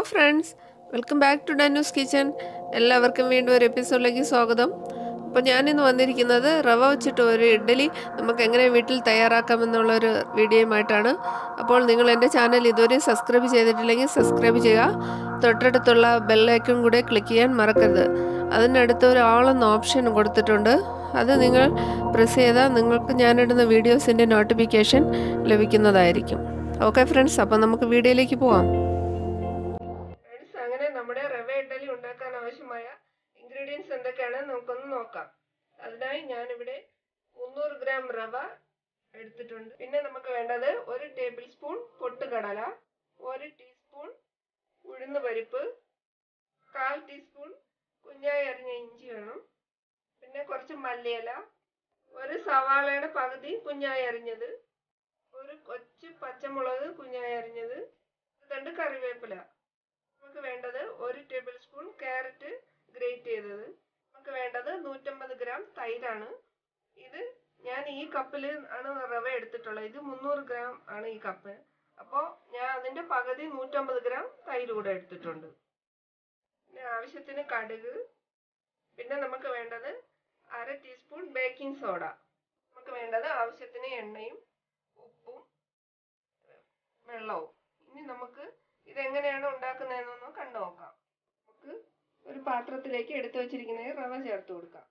friends welcome back to Danoos kitchen എല്ലാവർക്കും വീണ്ടും ഒരു എപ്പിസോഡിലേക്ക് സ്വാഗതം അപ്പോൾ ഞാനിന്ന് വന്നിരിക്കുന്നത് റവ വെച്ചിട്ട് ഒരു ഇഡ്ഡലി നമുക്ക് എങ്ങനെ വീട്ടിൽ തയ്യാറാക്കാമെന്നുള്ളൊരു വീഡിയോയുമായിട്ടാണ് അപ്പോൾ നിങ്ങൾ എൻ്റെ ചാനൽ ഇതുവരെ സബ്സ്ക്രൈബ് ചെയ്തിട്ടില്ലെങ്കിൽ സബ്സ്ക്രൈബ് ചെയ്യുക തൊട്ടടുത്തുള്ള ബെല്ലൈക്കൺ കൂടെ ക്ലിക്ക് ചെയ്യാൻ മറക്കരുത് അതിനടുത്ത് ഒരു ആളെന്ന ഓപ്ഷൻ കൊടുത്തിട്ടുണ്ട് അത് നിങ്ങൾ പ്രസ് ചെയ്താൽ നിങ്ങൾക്ക് ഞാനിടുന്ന വീഡിയോസിൻ്റെ നോട്ടിഫിക്കേഷൻ ലഭിക്കുന്നതായിരിക്കും ഓക്കെ ഫ്രണ്ട്സ് അപ്പോൾ നമുക്ക് വീഡിയോയിലേക്ക് പോവാം ഫ്രണ്ട്സ് അങ്ങനെ നമ്മുടെ റവ ഇഡ്ഡലി ഉണ്ടാക്കാൻ ആവശ്യമായ ഇൻഗ്രീഡിയൻസ് എന്തൊക്കെയാണെന്ന് നമുക്കൊന്ന് നോക്കാം അതിനായി ഞാനിവിടെ മുന്നൂറ് ഗ്രാം റവ എടുത്തിട്ടുണ്ട് പിന്നെ നമുക്ക് വേണ്ടത് ഒരു ടേബിൾ സ്പൂൺ പൊട്ടുകടല ഒരു ടീസ്പൂൺ ഉഴുന്ന് പരിപ്പ് കാൽ ടീസ്പൂൺ കുഞ്ഞായി അരിഞ്ഞ ഇഞ്ചി വേണം പിന്നെ കുറച്ച് മല്ലിയില ഒരു സവാളയുടെ പകുതി കുഞ്ഞായി അരിഞ്ഞത് ഒരു കൊച്ചു പച്ചമുളക് കുഞ്ഞായി അരിഞ്ഞത് രണ്ട് കറിവേപ്പില നമുക്ക് വേണ്ടത് ഒരു ടേബിൾ സ്പൂൺ ക്യാരറ്റ് ഗ്രേറ്റ് ചെയ്തത് നമുക്ക് വേണ്ടത് നൂറ്റമ്പത് ഗ്രാം തൈരാണ് ഇത് ഞാൻ ഈ കപ്പിൽ ആണ് റവ എടുത്തിട്ടുള്ളത് ഇത് മുന്നൂറ് ഗ്രാം ആണ് ഈ കപ്പ് അപ്പോൾ ഞാൻ അതിൻ്റെ പകുതി നൂറ്റമ്പത് ഗ്രാം തൈര് കൂടെ എടുത്തിട്ടുണ്ട് പിന്നെ ആവശ്യത്തിന് കടുക് പിന്നെ നമുക്ക് വേണ്ടത് അര ടീസ്പൂൺ ബേക്കിംഗ് സോഡ നമുക്ക് വേണ്ടത് ആവശ്യത്തിന് എണ്ണയും ഉപ്പും വെള്ളവും ഇനി നമുക്ക് ഇതെങ്ങനെയാണ് ഉണ്ടാക്കുന്നതെന്നൊന്ന് കണ്ടു നോക്കാം നമുക്ക് ഒരു പാത്രത്തിലേക്ക് എടുത്തു വെച്ചിരിക്കുന്ന റവ ചേർത്ത് കൊടുക്കാം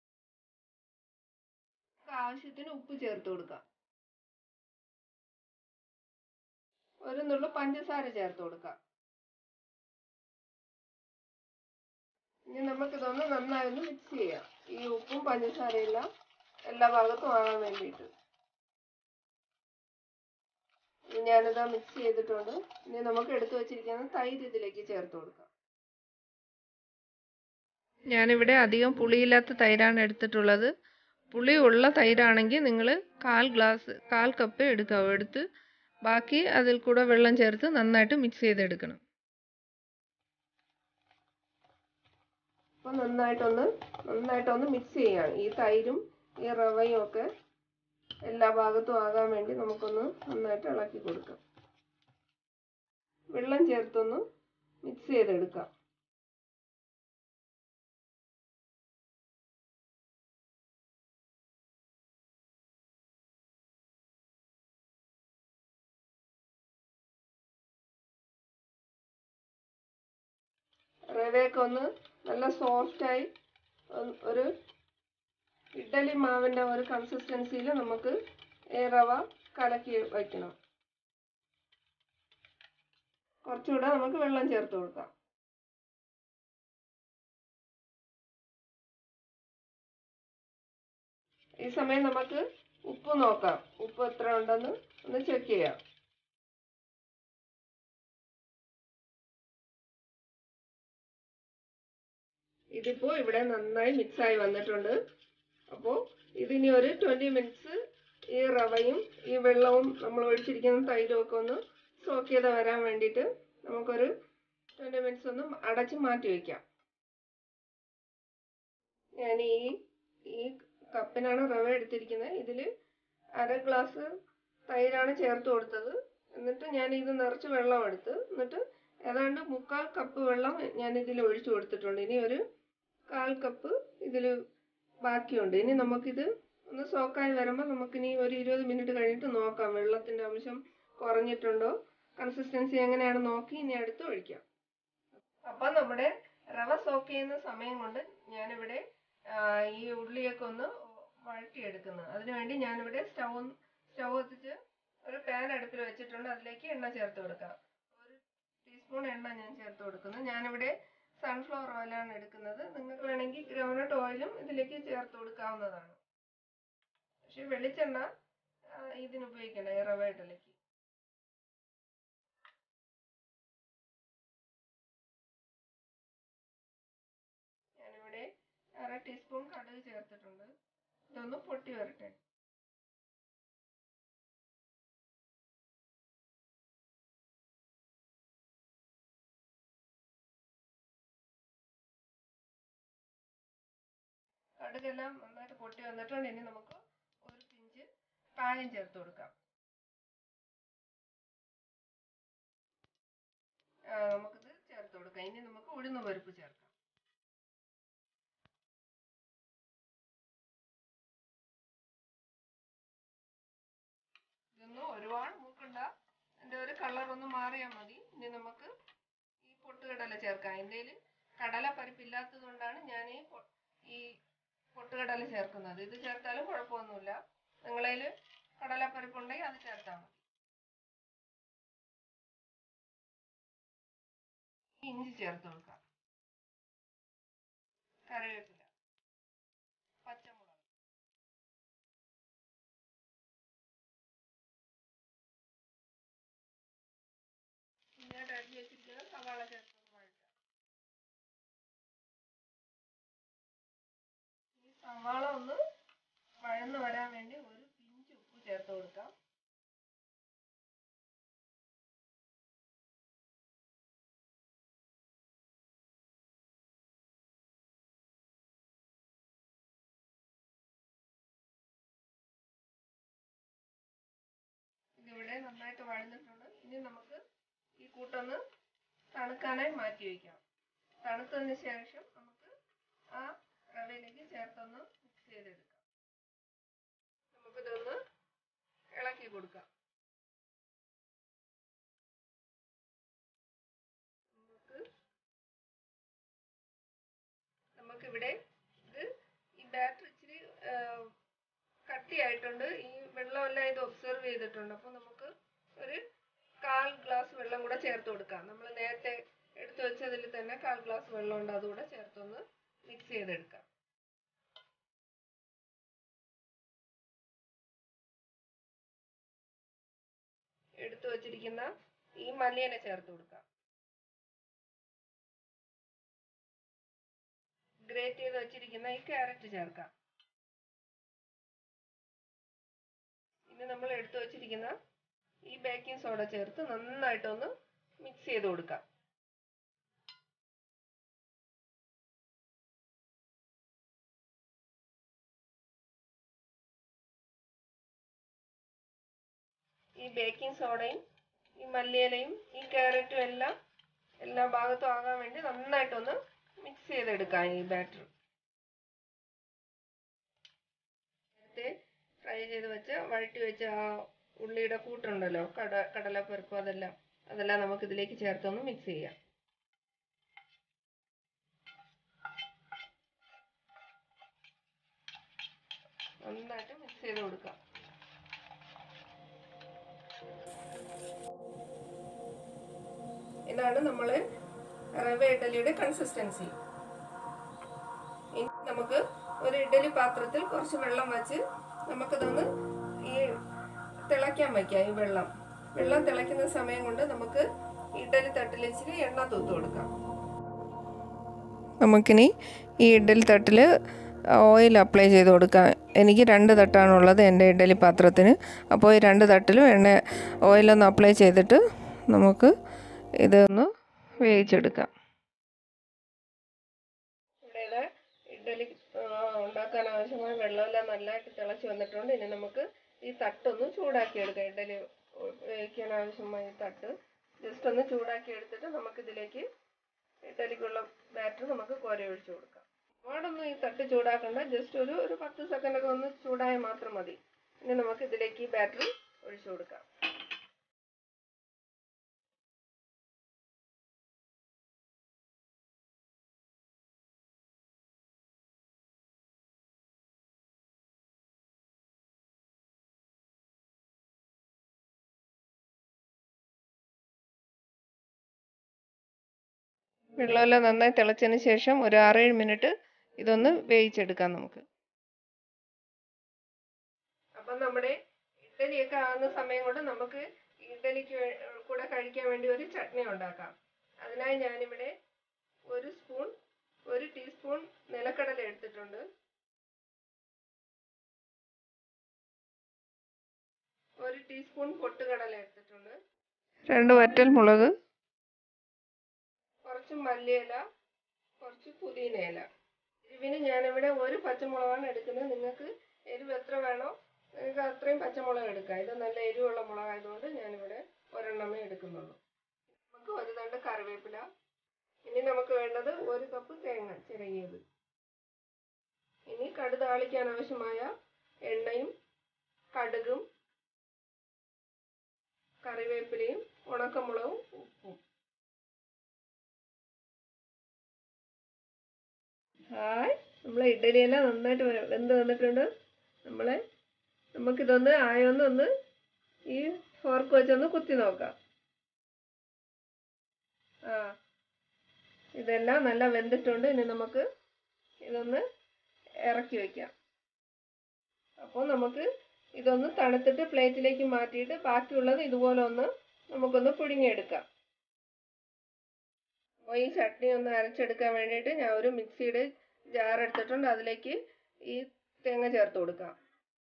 ആവശ്യത്തിന് ഉപ്പ് ചേർത്ത് കൊടുക്കാം ഒരു നുള്ളു പഞ്ചസാര ചേർത്ത് കൊടുക്കാം ഇനി നമുക്കിതൊന്ന് നന്നായി ഒന്ന് മിക്സ് ചെയ്യാം ഈ ഉപ്പും പഞ്ചസാരയെല്ലാം എല്ലാ ഭാഗത്തും ആകാൻ വേണ്ടിയിട്ട് ഞാനിത് മിക്സ് ചെയ്തിട്ടുണ്ട് ഇനി നമുക്ക് എടുത്തു വെച്ചിരിക്കുന്ന തൈര് ഇതിലേക്ക് ചേർത്ത് കൊടുക്കാം ഞാനിവിടെ അധികം പുളിയില്ലാത്ത തൈരാണ് എടുത്തിട്ടുള്ളത് പുളി ഉള്ള തൈരാണെങ്കിൽ നിങ്ങൾ കാൽ ഗ്ലാസ് കാൽ കപ്പ് എടുക്കാം എടുത്ത് ബാക്കി അതിൽ കൂടെ വെള്ളം ചേർത്ത് നന്നായിട്ട് മിക്സ് ചെയ്തെടുക്കണം അപ്പോൾ നന്നായിട്ടൊന്ന് നന്നായിട്ടൊന്ന് മിക്സ് ചെയ്യാം ഈ തൈരും ഈ റവയും ഒക്കെ എല്ലാ ഭാഗത്തും ആകാൻ വേണ്ടി നമുക്കൊന്ന് നന്നായിട്ട് ഇളക്കി കൊടുക്കാം വെള്ളം ചേർത്തൊന്ന് മിക്സ് ചെയ്തെടുക്കാം റവയൊക്കെ ഒന്ന് നല്ല സോഫ്റ്റായി ഒരു ഇഡ്ഡലി മാവിൻ്റെ ഒരു കൺസിസ്റ്റൻസിയിൽ നമുക്ക് ഈ റവ കലക്കി വയ്ക്കണം കുറച്ചുകൂടെ നമുക്ക് വെള്ളം ചേർത്ത് കൊടുക്കാം ഈ സമയം നമുക്ക് ഉപ്പ് നോക്കാം ഉപ്പ് എത്ര ഉണ്ടെന്ന് ഒന്ന് ചെക്ക് ചെയ്യാം ഇതിപ്പോൾ ഇവിടെ നന്നായി മിക്സായി വന്നിട്ടുണ്ട് അപ്പോൾ ഇതിനി ഒരു ട്വൻറ്റി മിനിറ്റ്സ് ഈ റവയും ഈ വെള്ളവും നമ്മൾ ഒഴിച്ചിരിക്കുന്ന തൈരും ഒക്കെ ഒന്ന് സോക്ക് ചെയ്ത് വരാൻ വേണ്ടിയിട്ട് നമുക്കൊരു ട്വൻറ്റി മിനിറ്റ്സ് ഒന്ന് അടച്ച് മാറ്റി വയ്ക്കാം ഞാൻ ഈ ഈ കപ്പിനാണ് റവ എടുത്തിരിക്കുന്നത് ഇതിൽ അര ഗ്ലാസ് തൈരാണ് ചേർത്ത് കൊടുത്തത് എന്നിട്ട് ഞാൻ ഇത് നിറച്ച് വെള്ളം എടുത്ത് എന്നിട്ട് ഏതാണ്ട് മുക്കാൽ കപ്പ് വെള്ളം ഞാൻ ഇതിൽ ഒഴിച്ചു കൊടുത്തിട്ടുണ്ട് ഇനി ഒരു കാൽ കപ്പ് ഇതിൽ ബാക്കിയുണ്ട് ഇനി നമുക്കിത് ഒന്ന് സോക്കായി വരുമ്പോൾ നമുക്കിനി ഒരു ഇരുപത് മിനിറ്റ് കഴിഞ്ഞിട്ട് നോക്കാം വെള്ളത്തിൻ്റെ അംശം കുറഞ്ഞിട്ടുണ്ടോ കൺസിസ്റ്റൻസി എങ്ങനെയാണ് നോക്കി ഇനി അടുത്ത് ഒഴിക്കാം അപ്പം നമ്മുടെ റവ സോക്ക് ചെയ്യുന്ന സമയം കൊണ്ട് ഞാനിവിടെ ഈ ഉള്ളിയൊക്കെ ഒന്ന് വഴറ്റിയെടുക്കുന്നത് അതിനുവേണ്ടി ഞാനിവിടെ സ്റ്റൗ സ്റ്റൗ എത്തിച്ച് ഒരു പാൻ അടുപ്പിൽ വെച്ചിട്ടുണ്ട് അതിലേക്ക് എണ്ണ ചേർത്ത് കൊടുക്കാം ഒരു ടീസ്പൂൺ എണ്ണ ഞാൻ ചേർത്ത് കൊടുക്കുന്നു ഞാനിവിടെ സൺഫ്ലവർ ഓയിലാണ് എടുക്കുന്നത് നിങ്ങൾക്ക് വേണമെങ്കിൽ ഗ്രൗണ്ട്നട്ട് ഓയിലും ഇതിലേക്ക് ചേർത്ത് കൊടുക്കാവുന്നതാണ് പക്ഷെ വെളിച്ചെണ്ണ ഇതിന് ഉപയോഗിക്കണ്ട ഈ റവ ഇഡലിക്ക് ഞാനിവിടെ അര ടീസ്പൂൺ കടുക് ചേർത്തിട്ടുണ്ട് ഇതൊന്ന് പൊട്ടി വരട്ടെ കടുകെല്ലാം നന്നായിട്ട് പൊട്ടി വന്നിട്ടുണ്ട് ഇനി നമുക്ക് ഒരു പിഞ്ച് കായം ചേർത്ത് കൊടുക്കാം നമുക്കിത് ഇനി നമുക്ക് ഉഴുന്ന് പരിപ്പ് ചേർക്കാം ഇതൊന്നും ഒരുപാട് മൂക്കണ്ട അതിൻ്റെ ഒരു കളർ ഒന്ന് മാറിയാൽ മതി ഇനി നമുക്ക് ഈ പൊട്ടുകടല ചേർക്കാം എൻ്റെ കടല പരിപ്പില്ലാത്തത് കൊണ്ടാണ് ഞാൻ ഈ പൊ- ഈ പൊട്ടുകടല ചേർക്കുന്നത് ഇത് ചേർത്താലും കുഴപ്പമൊന്നുമില്ല നിങ്ങളതിൽ കടലപ്പരിപ്പുണ്ടെങ്കിൽ അത് ചേർത്താൽ മതി ഇഞ്ചി ചേർത്ത് കൊടുക്കാം കറിവേപ്പില പച്ചമുളക് ഇങ്ങോട്ട് അരിഞ്ഞ് വെച്ചിരിക്കുന്ന സവാള ചേർത്ത് വഴറ്റാം ഈ സവാള ഒന്ന് വഴന്ന് വരാൻ വേണ്ടി ഒരു പിഞ്ച് ഉപ്പ് ചേർത്ത് കൊടുക്കാം ഇതിവിടെ നന്നായിട്ട് വഴന്നിട്ടുണ്ട് ഇനി നമുക്ക് ഈ കൂട്ടൊന്ന് തണുക്കാനായി മാറ്റി വയ്ക്കാം തണുത്തതിന് ശേഷം നമുക്ക് ആ റവയിലേക്ക് ചേർത്തൊന്ന് മിക്സ് ചെയ്തെടുക്കാം നമുക്കിതൊന്ന് ഇളക്കി കൊടുക്കാം നമുക്ക് നമുക്കിവിടെ ഇത് ഈ ബാറ്റർ ഇച്ചിരി ആ, കട്ടിയായിട്ടുണ്ട് ഈ വെള്ളമെല്ലാം ഇത് ഒബ്സർവ് ചെയ്തിട്ടുണ്ട് അപ്പോൾ നമുക്ക് ഒരു കാൽ ഗ്ലാസ് വെള്ളം കൂടെ ചേർത്ത് കൊടുക്കാം നമ്മൾ നേരത്തെ എടുത്തു വെച്ചതിൽ തന്നെ കാൽ ഗ്ലാസ് വെള്ളമുണ്ട് അതുകൂടെ ചേർത്തൊന്ന് മിക്സ് ചെയ്തെടുക്കാം എടുത്തു വച്ചിരിക്കുന്ന ഈ മല്ലിയില ചേർത്ത് കൊടുക്കാം ഗ്രേറ്റ് ചെയ്ത് വെച്ചിരിക്കുന്ന ഈ ക്യാരറ്റ് ചേർക്കാം ഇനി നമ്മൾ എടുത്തു വച്ചിരിക്കുന്ന ഈ ബേക്കിംഗ് സോഡ ചേർത്ത് നന്നായിട്ടൊന്ന് മിക്സ് ചെയ്ത് കൊടുക്കാം ഈ ബേക്കിംഗ് സോഡയും ഈ മല്ലിയിലയും ഈ ക്യാരറ്റും എല്ലാം എല്ലാ ഭാഗത്തും ആകാൻ വേണ്ടി നന്നായിട്ടൊന്ന് മിക്സ് ചെയ്തെടുക്കാം ഈ ബാറ്റർ നേരത്തെ ഫ്രൈ ചെയ്ത് വെച്ച വഴറ്റി വെച്ച ആ ഉള്ളിയുടെ കൂട്ടുണ്ടല്ലോ കട കടലപ്പരിപ്പ് അതെല്ലാം അതെല്ലാം നമുക്ക് ഇതിലേക്ക് ചേർത്തൊന്ന് മിക്സ് ചെയ്യാം നന്നായിട്ട് മിക്സ് ചെയ്ത് കൊടുക്കാം ഇതാണ് നമ്മൾ റവ ഇഡലിയുടെ കൺസിസ്റ്റൻസി ഇനി നമുക്ക് ഒരു ഇഡലി പാത്രത്തിൽ കുറച്ച് വെള്ളം വെച്ച് നമുക്കിതൊന്ന് ഈ തിളയ്ക്കാൻ വയ്ക്കാം ഈ വെള്ളം വെള്ളം തിളയ്ക്കുന്ന സമയം കൊണ്ട് നമുക്ക് ഇഡലി തട്ടിൽ ഇച്ചിരി എണ്ണ തൂത്ത് കൊടുക്കാം നമുക്കിനി ഈ ഇഡലി തട്ടിൽ ഓയിൽ അപ്ലൈ ചെയ്ത് കൊടുക്കാം എനിക്ക് രണ്ട് തട്ടാണുള്ളത് എൻ്റെ ഇഡലി പാത്രത്തിന് അപ്പോൾ ഈ രണ്ട് തട്ടിലും എണ്ണ ഓയിലൊന്ന് അപ്ലൈ ചെയ്തിട്ട് നമുക്ക് ഇതൊന്ന് വേവിച്ചെടുക്കാം ഇവിടെ ഇഡലി ഉണ്ടാക്കാൻ ആവശ്യമായ വെള്ളമെല്ലാം നല്ലതായിട്ട് തിളച്ച് വന്നിട്ടുണ്ട് ഇനി നമുക്ക് ഈ തട്ടൊന്ന് ചൂടാക്കി എടുക്കാം ഇഡലി വേവിക്കാൻ ആവശ്യമായ ഈ തട്ട് ജസ്റ്റ് ഒന്ന് ചൂടാക്കി എടുത്തിട്ട് നമുക്കിതിലേക്ക് ഇഡലിക്കുള്ള ബാറ്റർ നമുക്ക് കോരി ഒഴിച്ചു കൊടുക്കാം ഒരുപാടൊന്നും ഈ തട്ട് ചൂടാക്കണ്ട ജസ്റ്റ് ഒരു ഒരു പത്ത് സെക്കൻഡ് ഒക്കെ ഒന്ന് ചൂടായാൽ മാത്രം മതി ഇനി നമുക്ക് ഇതിലേക്ക് ഈ ബാറ്റർ ഒഴിച്ചു കൊടുക്കാം വെള്ളമെല്ലാം നന്നായി തിളച്ചതിന് ശേഷം ഒരു ആറേഴ് മിനിറ്റ് ഇതൊന്ന് വേവിച്ചെടുക്കാം നമുക്ക് അപ്പം നമ്മുടെ ഇഡ്ഡലിയൊക്കെ ആകുന്ന സമയം കൊണ്ട് നമുക്ക് ഇഡ്ഡലിക്ക് വേ- കൂടെ കഴിക്കാൻ വേണ്ടി ഒരു ചട്നി ഉണ്ടാക്കാം അതിനായി ഞാനിവിടെ ഒരു സ്പൂൺ ഒരു ടീസ്പൂൺ നിലക്കടല എടുത്തിട്ടുണ്ട് ഒരു ടീസ്പൂൺ പൊട്ടുകടല എടുത്തിട്ടുണ്ട് രണ്ട് വറ്റൽ മുളക് കുറച്ച് മല്ലിയില കുറച്ച് പുതിനയില എരിവിന് ഞാനിവിടെ ഒരു പച്ചമുളകാണ് എടുക്കുന്നത് നിങ്ങൾക്ക് എരിവ് എത്ര വേണോ നിങ്ങൾക്ക് അത്രയും പച്ചമുളക് എടുക്കാം ഇത് നല്ല എരിവുള്ള മുളകായതുകൊണ്ട് ഞാനിവിടെ ഒരെണ്ണമേ എടുക്കുന്നുള്ളൂ നമുക്ക് ഒരു തണ്ട് കറിവേപ്പില ഇനി നമുക്ക് വേണ്ടത് ഒരു കപ്പ് തേങ്ങ ചിരകിയത് ഇനി കടു താളിക്കാൻ ആവശ്യമായ എണ്ണയും കടുകും കറിവേപ്പിലയും ഉണക്കമുളകും ഉപ്പും ഹായ് നമ്മളെ ഇഡലിയെല്ലാം നന്നായിട്ട് വെ- വെന്ത് വന്നിട്ടുണ്ട് നമ്മൾ നമുക്കിതൊന്ന് ആയോന്ന് ഒന്ന് ഈ ഫോർക്ക് വെച്ചൊന്ന് കുത്തി നോക്കാം ആ ഇതെല്ലാം നല്ല വെന്തിട്ടുണ്ട് ഇനി നമുക്ക് ഇതൊന്ന് ഇറക്കി വെക്കാം അപ്പോൾ നമുക്ക് ഇതൊന്ന് തണുത്തിട്ട് പ്ലേറ്റിലേക്ക് മാറ്റിയിട്ട് ബാക്കിയുള്ളത് ഇതുപോലെ ഒന്ന് നമുക്കൊന്ന് പുഴുങ്ങിയെടുക്കാം അപ്പോൾ ഈ ചട്നി ഒന്ന് അരച്ചെടുക്കാൻ വേണ്ടിയിട്ട് ഞാൻ ഒരു മിക്സിയുടെ ജാർ എടുത്തിട്ടുണ്ട് അതിലേക്ക് ഈ തേങ്ങ ചേർത്ത് കൊടുക്കാം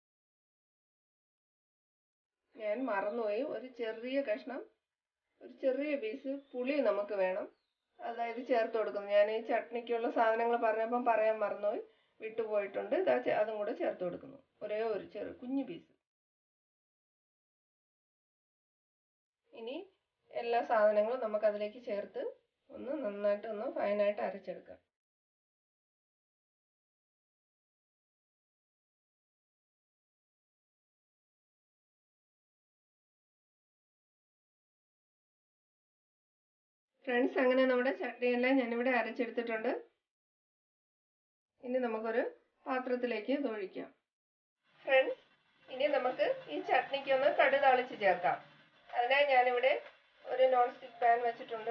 ഞാൻ മറന്നുപോയി ഒരു ചെറിയ കഷ്ണം ഒരു ചെറിയ പീസ് പുളി നമുക്ക് വേണം അതായത് ചേർത്ത് കൊടുക്കുന്നു ഞാൻ ഈ ചട്നിക്കുള്ള സാധനങ്ങൾ പറഞ്ഞപ്പം പറയാൻ മറന്നുപോയി വിട്ടുപോയിട്ടുണ്ട് ഇതാ ചെ- അതും കൂടെ ചേർത്ത് കൊടുക്കുന്നു ഒരേ ഒരു ചെറു കുഞ്ഞു പീസ് ഇനി എല്ലാ സാധനങ്ങളും നമുക്ക് അതിലേക്ക് ചേർത്ത് ഒന്ന് നന്നായിട്ട് ഒന്ന് ഫൈനായിട്ട് അരച്ചെടുക്കാം ഫ്രണ്ട്സ് അങ്ങനെ നമ്മുടെ ചട്നിയെല്ലാം ഞാനിവിടെ അരച്ചെടുത്തിട്ടുണ്ട് ഇനി നമുക്കൊരു പാത്രത്തിലേക്ക് ഇത് ഒഴിക്കാം ഫ്രണ്ട്സ് ഇനി നമുക്ക് ഈ ചട്നിക്ക് ഒന്ന് കടു താളിച്ച് ചേർക്കാം അതിനായി ഞാനിവിടെ ഒരു നോൺ സ്റ്റിക്ക് പാൻ വെച്ചിട്ടുണ്ട്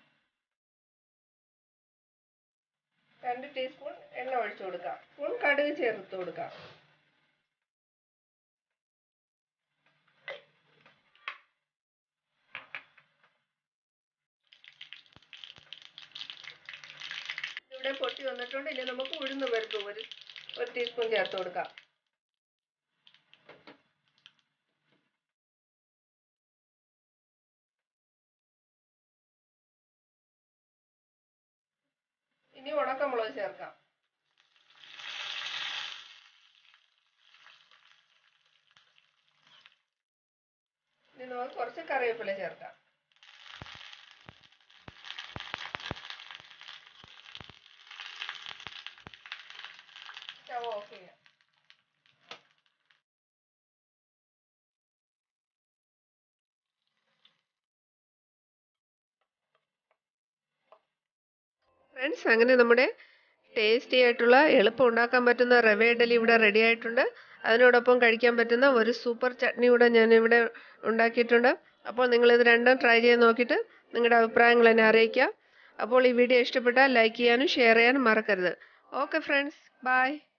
രണ്ട് ടീസ്പൂൺ എണ്ണ ഒഴിച്ചു കൊടുക്കാം സ്പൂൺ കടുക് ചേർത്ത് കൊടുക്കാം ഇവിടെ പൊട്ടി വന്നിട്ടുണ്ട് ഇനി നമുക്ക് ഉഴുന്ന് പരിപ്പ് ഒരു ഒരു ടീസ്പൂൺ ചേർത്ത് കൊടുക്കാം ഇനി ഉണക്കമുളക് ചേർക്കാം ഇനി നമുക്ക് കുറച്ച് കറിവേപ്പില ചേർക്കാം സ്റ്റവ് ഓഫ് ചെയ്യാം ഫ്രണ്ട്സ് അങ്ങനെ നമ്മുടെ ടേസ്റ്റി ആയിട്ടുള്ള എളുപ്പം ഉണ്ടാക്കാൻ പറ്റുന്ന റവ ഇഡലി ഇവിടെ റെഡി ആയിട്ടുണ്ട് അതിനോടൊപ്പം കഴിക്കാൻ പറ്റുന്ന ഒരു സൂപ്പർ ചട്നി കൂടെ ഞാൻ ഇവിടെ ഉണ്ടാക്കിയിട്ടുണ്ട് അപ്പോൾ നിങ്ങളിത് രണ്ടും ട്രൈ ചെയ്ത് നോക്കിയിട്ട് നിങ്ങളുടെ അഭിപ്രായങ്ങൾ എന്നെ അറിയിക്കുക അപ്പോൾ ഈ വീഡിയോ ഇഷ്ടപ്പെട്ടാൽ ലൈക്ക് ചെയ്യാനും ഷെയർ ചെയ്യാനും മറക്കരുത് ഓക്കെ ഫ്രണ്ട്സ് ബൈ